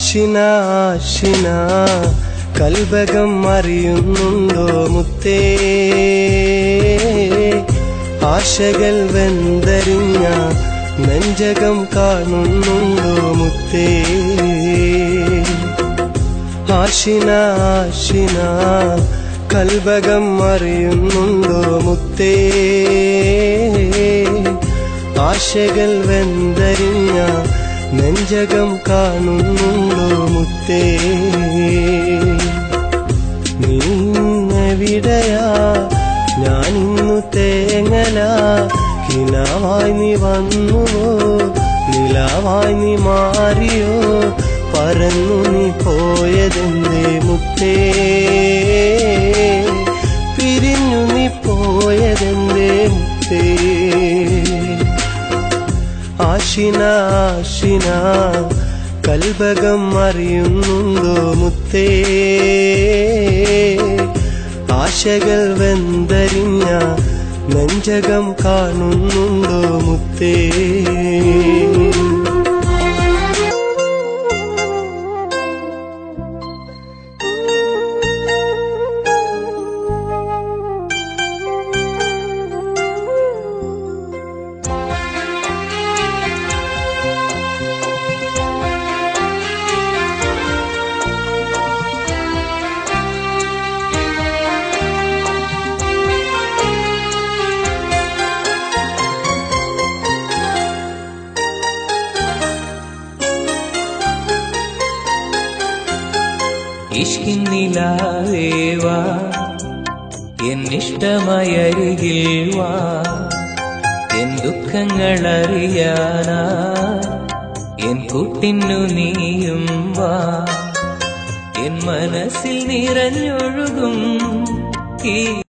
ആശിന ആശിന കൽബകം അറിയുന്നുണ്ടോ മുത്തേ ആശകൾ വെന്തരിഞ്ഞ നെഞ്ചകം കാണുന്നുണ്ടോ മുത്തേ ആശിന ആശിന കൽബകം അറിയുന്നുണ്ടോ മുത്തേ ആശകൾ വെന്തരിഞ്ഞ നെഞ്ചകം കാണുന്നുണ്ടോ മുത്തേ നീവിടയാ ഞാനിന്നു തേങ്ങല കിനാവായി നീ വന്നുവോ നിലാവായി നീ മാറിയോ പറന്നു നീ പോയതെന്തേ മുത്തേ പിരിഞ്ഞു നീ പോയതെന്തേ മുത്തേ ആശിന ആശിന കൽബകം അറിയുന്നുണ്ടോ മുത്തേ ആശകൾ വെന്തരിഞ്ഞ നെഞ്ചകം കാണുന്നുണ്ടോ മുത്തേ ഇഷ്കിന്നിലാവേവാ എന്നിഷ്ടമയരികിൽ വാ എൻ ദുഃഖങ്ങൾ അറിയാനാ എൻ കൂട്ടിനു നീയും വാ എൻ മനസ്സിൽ നിറഞ്ഞൊഴുകും ഈ